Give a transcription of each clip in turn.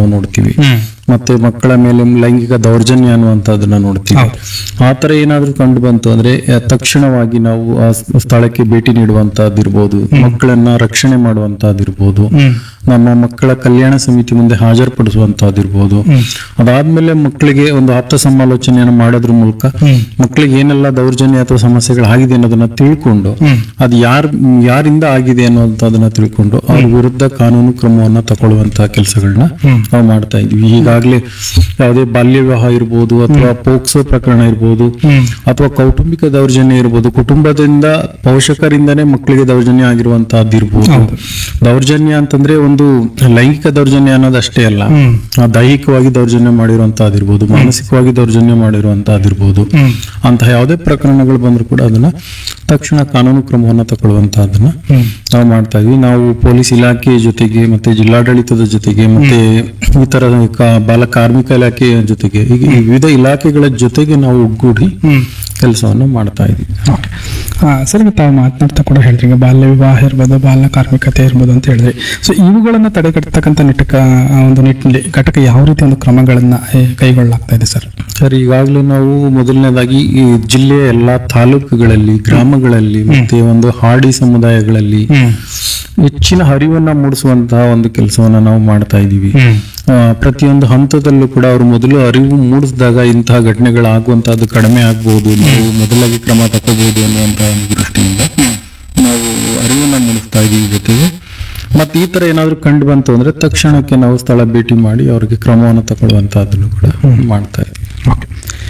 ನಾವು ನೋಡ್ತೀವಿ ಹ್ಮ್ ಮತ್ತೆ ಮಕ್ಕಳ ಮೇಲೆ ಲೈಂಗಿಕ ದೌರ್ಜನ್ಯ ಅನ್ನುವಂಥದ್ದನ್ನ ನೋಡ್ತೀವಿ ಹೌದು. ಆ ತರ ಏನಾದ್ರೂ ಕಂಡು ಬಂತು ಅಂದ್ರೆ ಆ, ತಕ್ಷಣವಾಗಿ ನಾವು ಆ ಸ್- ಸ್ಥಳಕ್ಕೆ ಭೇಟಿ ನೀಡುವಂತಹದ್ದಿರ್ಬೋದು ಮಕ್ಕಳನ್ನ ರಕ್ಷಣೆ ಮಾಡುವಂತಹದ್ದಿರ್ಬೋದು ಹ್ಮ್ ನಮ್ಮ ಮಕ್ಕಳ ಕಲ್ಯಾಣ ಸಮಿತಿ ಮುಂದೆ ಹಾಜರುಪಡಿಸುವಂತಹದ್ದಿರ್ಬೋದು ಅದಾದ್ಮೇಲೆ ಮಕ್ಕಳಿಗೆ ಒಂದು ಆಪ್ತ ಸಮಾಲೋಚನೆಯನ್ನು ಮಾಡೋದ್ರ ಮೂಲಕ ಹ್ಮ್. ಮಕ್ಕಳಿಗೆ ಏನೆಲ್ಲ ದೌರ್ಜನ್ಯ ಅಥವಾ ಸಮಸ್ಯೆಗಳಾಗಿದೆ ಅನ್ನೋದನ್ನ ತಿಳ್ಕೊಂಡು ಹ್ಮ್. ಅದು ಯಾರ್ ಯಾರಿಂದ ಆಗಿದೆ ಅನ್ನೋದನ್ನ ತಿಳ್ಕೊಂಡು ಅವ್ರ ವಿರುದ್ಧ ಕಾನೂನು ಕ್ರಮವನ್ನ ತಗೊಳ್ಳುವಂತಹ ಕೆಲಸಗಳನ್ನ ಹ್ಮ್. ನಾವು ಮಾಡ್ತಾ ಇದೀವಿ ಈಗಾಗಲೇ ಯಾವುದೇ ಬಾಲ್ಯ ವಿವಾಹ ಇರ್ಬೋದು ಅಥವಾ ಪೋಕ್ಸೋ ಪ್ರಕರಣ ಇರ್ಬೋದು ಹ್ಮ್ ಅಥವಾ ಕೌಟುಂಬಿಕ ದೌರ್ಜನ್ಯ ಇರ್ಬೋದು ಕುಟುಂಬದಿಂದ ಪೋಷಕರಿಂದನೇ ಮಕ್ಕಳಿಗೆ ದೌರ್ಜನ್ಯ ಆಗಿರುವಂತಹದ್ದು ಇರ್ಬೋದು ಹೌದು. ದೌರ್ಜನ್ಯ ಅಂತಂದ್ರೆ ಒಂದು ಲೈಂಗಿಕ ದೌರ್ಜನ್ಯ ಅನ್ನೋದು ಅಷ್ಟೇ ಅಲ್ಲ ಹ್ಮ್ ಆ ದೈಹಿಕವಾಗಿ ದೌರ್ಜನ್ಯ ಮಾಡಿರುವಂತಹದಿರ್ಬೋದು ಮಾನಸಿಕವಾಗಿ ದೌರ್ಜನ್ಯ ಮಾಡಿರುವಂತಹದಿರ್ಬೋದು ಹ್ಮ್ ಅಂತಹ ಯಾವುದೇ ಪ್ರಕರಣಗಳು ಬಂದ್ರು ಕೂಡ ಅದನ್ನ ತಕ್ಷಣ ಕಾನೂನು ಕ್ರಮವನ್ನ ತಗೊಳ್ಳುವಂತಹದನ್ನ ಹ್ಮ್ ನಾವು ಮಾಡ್ತಾ ಇದ್ವಿ ನಾವು ಪೊಲೀಸ್ ಇಲಾಖೆಯ ಜೊತೆಗೆ ಮತ್ತೆ ಜಿಲ್ಲಾಡಳಿತದ ಜೊತೆಗೆ ಮತ್ತೆ ಇತರ ಕ- ಬಾಲ ಕಾರ್ಮಿಕ ಇಲಾಖೆಯ ಜೊತೆಗೆ ಹೀಗೆ ಈ ವಿವಿಧ ಇಲಾಖೆಗಳ ಜೊತೆಗೆ ನಾವು ಒಗ್ಗೂಡಿ ಹ್ಮ್ ಕೆಲಸವನ್ನು ಮಾಡ್ತಾ ಇದ್ವಿ ಓಕೆ ಸರ್ ಈಗ ತಾವು ಮಾತನಾಡ್ತಾ ಕೂಡ ಹೇಳ್ರಿ ಈಗ ಬಾಲ್ಯ ವಿವಾಹ ಇರ್ಬೋದು ಬಾಲ್ಯ ಕಾರ್ಮಿಕತೆ ಇರ್ಬೋದು ಅಂತ ಹೇಳಿದ್ರಿ ಸೊ ಇವುಗಳನ್ನ ತಡೆಗಟ್ಟತಕ್ಕಂಥ ನಿಟ್ಟಕ ಆ ಒಂದು ನಿಟ್ಟಿನಲ್ಲಿ ಘಟಕ ಯಾವ ರೀತಿ ಒಂದು ಕ್ರಮಗಳನ್ನ ಏ, ಕೈಗೊಳ್ಳಲಾಗ್ತಾ ಇದೆ ಸರ್ ಸರ್ ಈಗಾಗಲೇ ನಾವು ಮೊದಲನೇದಾಗಿ ಈ ಜಿಲ್ಲೆಯ ಎಲ್ಲಾ ತಾಲೂಕುಗಳಲ್ಲಿ ಗ್ರಾಮಗಳಲ್ಲಿ ಮತ್ತೆ ಒಂದು ಹಾಡಿ ಸಮುದಾಯಗಳಲ್ಲಿ ಹ್ಮ್ ಹೆಚ್ಚಿನ ಹರಿವನ್ನ ಮೂಡಿಸುವಂತಹ ಒಂದು ಕೆಲಸವನ್ನ ನಾವು ಮಾಡ್ತಾ ಇದ್ದೀವಿ ಹ್ಮ್ ಆ, ಪ್ರತಿಯೊಂದು ಹಂತದಲ್ಲೂ ಕೂಡ ಅವರು ಮೊದಲು ಅರಿವು ಮೂಡಿಸಿದಾಗ ಇಂತಹ ಘಟನೆಗಳಾಗುವಂತಹದ್ದು ಕಡಿಮೆ ಆಗ್ಬಹುದು ನಾವು ಮೊದಲಾಗಿ ಕ್ರಮ ತಗೋಬಹುದು ಅನ್ನುವಂತಹ ಒಂದು ದೃಷ್ಟಿಯಿಂದ ನಾವು ಅರಿವನ್ನ ಮೂಡಿಸ್ತಾ ಇದೀವಿ ಜೊತೆಗೆ ಮತ್ತೆ ಈ ತರ ಏನಾದ್ರು ಕಂಡು ಬಂತು ಅಂದ್ರೆ ತಕ್ಷಣಕ್ಕೆ ನಾವು ಸ್ಥಳ ಭೇಟಿ ಮಾಡಿ ಅವರಿಗೆ ಕ್ರಮವನ್ನು ತಗೊಳ್ಳುವಂತಹದ್ದನ್ನು ಕೂಡ ಮಾಡ್ತಾ ಇದ್ದೀವಿ ಓಕೆ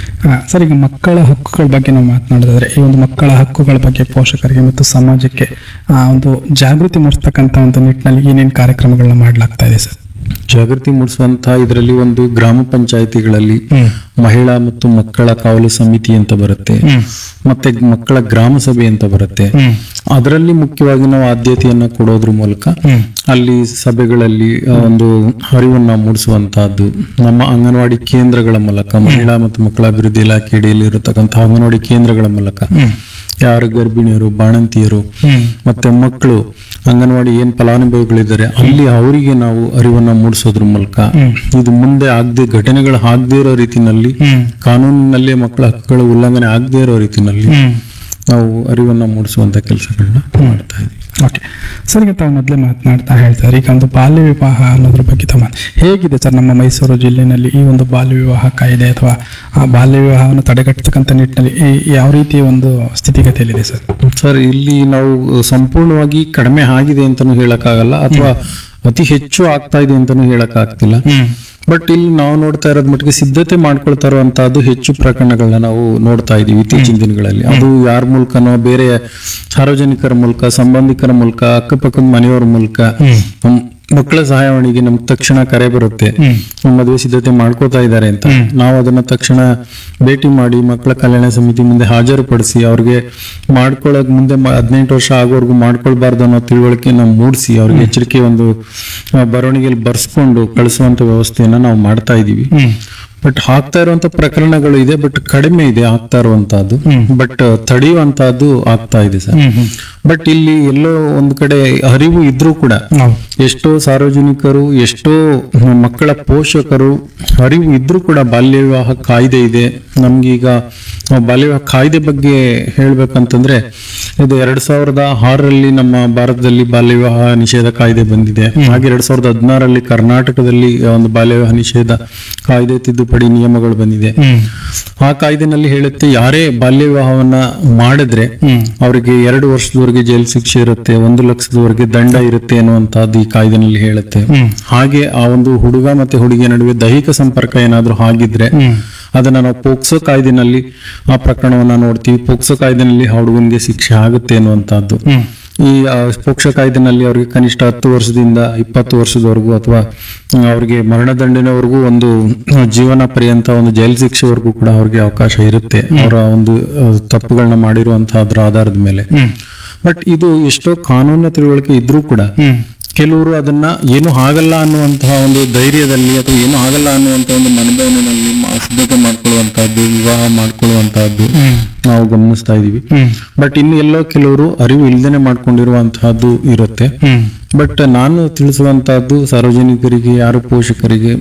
ಸರ್ ಈಗ ಮಕ್ಕಳ ಹಕ್ಕುಗಳ ಬಗ್ಗೆ ನಾವು ಮಾತನಾಡೋದಾದ್ರೆ ಈ ಒಂದು ಮಕ್ಕಳ ಹಕ್ಕುಗಳ ಬಗ್ಗೆ ಪೋಷಕರಿಗೆ ಮತ್ತು ಸಮಾಜಕ್ಕೆ ಆ ಒಂದು ಜಾಗೃತಿ ಮೂಡಿಸ್ತಕ್ಕಂಥ ಒಂದು ನಿಟ್ಟಿನಲ್ಲಿ ಏನೇನು ಕಾರ್ಯಕ್ರಮಗಳನ್ನ ಮಾಡಲಾಗ್ತಾ ಇದೆ ಸರ್ ಜಾಗೃತಿ ಮೂಡಿಸುವಂತಹ ಇದರಲ್ಲಿ ಒಂದು ಗ್ರಾಮ ಪಂಚಾಯಿತಿಗಳಲ್ಲಿ ಹ್ಮ್ ಮಹಿಳಾ ಮತ್ತು ಮಕ್ಕಳ ಕಾವಲು ಸಮಿತಿ ಅಂತ ಬರುತ್ತೆ ಹ್ಮ್ ಮತ್ತೆ ಮಕ್ಕಳ ಗ್ರಾಮ ಸಭೆ ಅಂತ ಬರುತ್ತೆ ಹ್ಮ್ ಅದರಲ್ಲಿ ಮುಖ್ಯವಾಗಿ ನಾವು ಆದ್ಯತೆಯನ್ನ ಕೊಡೋದ್ರ ಮೂಲಕ ಹ್ಮ್ ಅಲ್ಲಿ ಸಭೆಗಳಲ್ಲಿ ಆ, ಒಂದು ಅರಿವನ್ನ ಮೂಡಿಸುವಂತಹದ್ದು ನಮ್ಮ ಅಂಗನವಾಡಿ ಕೇಂದ್ರಗಳ ಮೂಲಕ ಮಹಿಳಾ ಮತ್ತು ಮಕ್ಕಳ ಅಭಿವೃದ್ಧಿ ಇಲಾಖೆ ಅಡಿಯಲ್ಲಿ ಇರತಕ್ಕಂತಹ ಅಂಗನವಾಡಿ ಕೇಂದ್ರಗಳ ಮೂಲಕ ಹ್ಮ್ ಯಾರು ಗರ್ಭಿಣಿಯರು ಬಾಣಂತಿಯರು ಹ್ಮ್ ಮತ್ತೆ ಮಕ್ಕಳು ಅಂಗನವಾಡಿ ಏನ್ ಫಲಾನುಭವಿಗಳಿದ್ದಾರೆ ಅಲ್ಲಿ ಅವರಿಗೆ ನಾವು ಅರಿವನ್ನ ಮೂಡಿಸೋದ್ರ ಮೂಲಕ ಹ್ಮ್. ಇದು ಮುಂದೆ ಆಗದೆ ಘಟನೆಗಳು ಆಗದೇ ಇರೋ ರೀತಿನಲ್ಲಿ ಹ್ಮ್ ಕಾನೂನಿನಲ್ಲಿ ಮಕ್ಕಳ ಹಕ್ಕುಗಳ ಉಲ್ಲಂಘನೆ ಆಗದೇ ಇರೋ ರೀತಿನಲ್ಲಿ ಹ್ಮ್ ನಾವು ಅರಿವನ್ನ ಮೂಡಿಸುವಂತ ಕೆಲಸಗಳನ್ನ ಮಾಡ್ತಾ ಇದ್ದೀವಿ ಓಕೆ ಸರ್ ಈಗ ತಾವು ಮೊದಲೇ ಮಾತನಾಡ್ತಾ ಹೇಳ್ತಾರೆ ಈಗ ಒಂದು ಬಾಲ್ಯ ವಿವಾಹ ಅನ್ನೋದ್ರ ಬಗ್ಗೆ ತಾವು ಮಾತ್- ಹೇಗಿದೆ ಸರ್ ನಮ್ಮ ಮೈಸೂರು ಜಿಲ್ಲೆನಲ್ಲಿ ಈ ಒಂದು ಬಾಲ್ಯ ವಿವಾಹ ಕಾಯ್ದೆ ಅಥವಾ ಆ ಬಾಲ್ಯ ವಿವಾಹವನ್ನು ತಡೆಗಟ್ಟತಕ್ಕಂಥ ನಿಟ್ಟಿನಲ್ಲಿ ಈ- ಯಾವ ರೀತಿಯ ಒಂದು ಸ್ಥಿತಿಗತಿಯಲ್ಲಿದೆ ಸರ್ ಸರ್ ಇಲ್ಲಿ ನಾವು ಸಂಪೂರ್ಣವಾಗಿ ಕಡಿಮೆ ಆಗಿದೆ ಅಂತಾನು ಹೇಳಕ್ಕಾಗಲ್ಲ ಅಥವಾ ಅತಿ ಹೆಚ್ಚು ಆಗ್ತಾ ಇದೆ ಅಂತಾನು ಹೇಳಕ್ ಆಗ್ತಿಲ್ಲ ಹ್ಮ್ ಬಟ್ ಇಲ್ಲಿ ನಾವು ನೋಡ್ತಾ ಇರೋದ್ ಮಟ್ಟಿಗೆ ಸಿದ್ಧತೆ ಮಾಡ್ಕೊಳ್ತಾ ಇರುವಂತಹದ್ದು ಹೆಚ್ಚು ಪ್ರಕರಣಗಳನ್ನ ನಾವು ನೋಡ್ತಾ ಇದೀವಿ ಇತ್ತೀಚಿನ ದಿನಗಳಲ್ಲಿ ಅದು ಯಾರ ಮೂಲಕನೋ ಬೇರೆ ಸಾರ್ವಜನಿಕರ ಮೂಲಕ ಸಂಬಂಧಿಕರ ಮೂಲಕ ಅಕ್ಕಪಕ್ಕದ ಮನೆಯವರ ಮೂಲಕ ಹ್ಮ್, ಮಕ್ಕಳ ಸಹಾಯವಾಣಿಗೆ ನಮ್ಗೆ ತಕ್ಷಣ ಕರೆ ಬರುತ್ತೆ ಹ್ಮ್ ನಮ್ಮ ಮದುವೆ ಸಿದ್ಧತೆ ಮಾಡ್ಕೋತಾ ಇದ್ದಾರೆ ಅಂತ ನಾವು ಅದನ್ನ ತಕ್ಷಣ ಭೇಟಿ ಮಾಡಿ ಮಕ್ಕಳ ಕಲ್ಯಾಣ ಸಮಿತಿ ಮುಂದೆ ಹಾಜರುಪಡಿಸಿ ಅವ್ರಿಗೆ ಮಾಡ್ಕೊಳ್ಳೋಕ್ ಮುಂದೆ ಮ- ಹದಿನೆಂಟು ವರ್ಷ ಆಗೋವರೆಗೂ ಮಾಡ್ಕೊಳ್ಬಾರ್ದು ಅನ್ನೋ ತಿಳುವಳಿಕೆ ನಾವು ಮೂಡಿಸಿ ಅವ್ರಿಗೆ ಎಚ್ಚರಿಕೆ ಒಂದು ಆ, ಬರವಣಿಗೆಯಲ್ಲಿ ಬರ್ಸ್ಕೊಂಡು ಕಳಿಸುವಂತ ವ್ಯವಸ್ಥೆಯನ್ನ ನಾವು ಮಾಡ್ತಾ ಇದೀವಿ ಹ್ಮ್ ಬಟ್ ಆಗ್ತಾ ಇರುವಂತ ಪ್ರಕರಣಗಳು ಇದೆ ಬಟ್ ಕಡಿಮೆ ಇದೆ ಆಗ್ತಾ ಇರುವಂತಹದ್ದು ಬಟ್ ತಡೆಯುವಂತಹದ್ದು ಆಗ್ತಾ ಇದೆ ಸರ್ ಹ್ಮ್ ಹ್ಮ್ ಬಟ್ ಇಲ್ಲಿ ಎಲ್ಲೋ ಒಂದ್ ಕಡೆ ಅರಿವು ಇದ್ರೂ ಕೂಡ ಹೌದು ಎಷ್ಟೋ ಸಾರ್ವಜನಿಕರು ಎಷ್ಟೋ ಮಕ್ಕಳ ಪೋಷಕರು ಅರಿವು ಇದ್ರೂ ಕೂಡ ಬಾಲ್ಯ ವಿವಾಹ ಕಾಯ್ದೆ ಇದೆ ನಮ್ಗೀಗ ಬಾಲ್ಯ ವಿವಾಹ ಕಾಯ್ದೆ ಬಗ್ಗೆ ಹೇಳ್ಬೇಕಂತಂದ್ರೆ ಇದು ಎರಡ್ ಸಾವಿರದ ಆರರಲ್ಲಿ ನಮ್ಮ ಭಾರತದಲ್ಲಿ ಬಾಲ್ಯ ವಿವಾಹ ನಿಷೇಧ ಕಾಯ್ದೆ ಬಂದಿದೆ ಹಾಗೆ ಎರಡ್ ಸಾವಿರದ ಹದಿನಾರರಲ್ಲಿ ಕರ್ನಾಟಕದಲ್ಲಿ ಒಂದು ಬಾಲ್ಯ ವಿವಾಹ ನಿಷೇಧ ಕಾಯ್ದೆ ತಿದ್ದುಪಡಿ ನಿಯಮಗಳು ಬಂದಿದೆ ಹ್ಮ್ ಆ ಕಾಯ್ದೆನಲ್ಲಿ ಹೇಳುತ್ತೆ ಯಾರೇ ಬಾಲ್ಯ ವಿವಾಹವನ್ನ ಮಾಡಿದ್ರೆ ಹ್ಮ್ ಅವರಿಗೆ ಎರಡು ವರ್ಷದವರೆಗೆ ಜೈಲು ಶಿಕ್ಷೆ ಇರುತ್ತೆ ಒಂದು ಲಕ್ಷದವರೆಗೆ ದಂಡ ಇರುತ್ತೆ ಅನ್ನುವಂತಹದ್ದು ಈ ಕಾಯ್ದೆನಲ್ಲಿ ಹೇಳುತ್ತೆ ಹ್ಮ್ ಹಾಗೆ ಆ ಒಂದು ಹುಡುಗ ಮತ್ತೆ ಹುಡುಗಿಯ ನಡುವೆ ದೈಹಿಕ ಸಂಪರ್ಕ ಏನಾದ್ರೂ ಆಗಿದ್ರೆ ಹ್ಮ್ ಅದನ್ನ ನಾವು ಪೋಕ್ಸೋ ಕಾಯ್ದೆನಲ್ಲಿ ಆ ಪ್ರಕರಣವನ್ನ ನೋಡ್ತೀವಿ ಪೋಕ್ಸೋ ಕಾಯ್ದೆನಲ್ಲಿ ಆ ಹುಡುಗನಿಗೆ ಶಿಕ್ಷೆ ಆಗುತ್ತೆ ಅನ್ನುವಂತಹದ್ದು ಹ್ಮ್ ಈ ಆ, ಪೋಕ್ಸೋ ಕಾಯ್ದೆನಲ್ಲಿ ಅವರಿಗೆ ಕನಿಷ್ಠ ಹತ್ತು ವರ್ಷದಿಂದ ಇಪ್ಪತ್ತು ವರ್ಷದವರೆಗೂ ಅಥವಾ ಅವರಿಗೆ ಮರಣದಂಡನೆವರೆಗೂ ಒಂದು ಜೀವನ ಪರ್ಯಂತ ಒಂದು ಜೈಲು ಶಿಕ್ಷೆವರೆಗೂ ಕೂಡ ಅವ್ರಿಗೆ ಅವಕಾಶ ಇರುತ್ತೆ ಅವರ ಒಂದು ಆ, ತಪ್ಪುಗಳನ್ನ ಮಾಡಿರುವಂತಹದ್ರ ಆಧಾರದ ಮೇಲೆ ಹ್ಮ್ ಬಟ್ ಇದು ಎಷ್ಟೋ ಕಾನೂನಿನ ತಿಳುವಳಿಕೆ ಇದ್ರೂ ಕೂಡ ಹ್ಮ್ ಕೆಲವರು ಅದನ್ನ ಏನು ಆಗಲ್ಲ ಅನ್ನುವಂತಹ ಒಂದು ಧೈರ್ಯದಲ್ಲಿ ಅಥವಾ ಏನು ಆಗಲ್ಲ ಅನ್ನುವಂತ ಒಂದು ಮನೋಭಾವನೆಯಲ್ಲಿ ಮ- ಸಿದ್ಧತೆ ಮಾಡ್ಕೊಳ್ಳುವಂತಹದ್ದು ವಿವಾಹ ಮಾಡ್ಕೊಳ್ಳುವಂತಹದ್ದು ಹ್ಮ್ ನಾವು ಗಮನಿಸ್ತಾ ಇದೀವಿ ಹ್ಮ್ ಬಟ್ ಇನ್ನು ಎಲ್ಲೋ ಕೆಲವರು ಅರಿವು ಇಲ್ದೇನೆ ಮಾಡ್ಕೊಂಡಿರುವಂತಹದ್ದು ಇರುತ್ತೆ ಹ್ಮ್ ಬಟ್ ನಾನು ತಿಳಿಸುವಂತಹದ್ದು ಸಾರ್ವಜನಿಕರಿಗೆ ಯಾರು ಪೋಷಕರಿಗೆ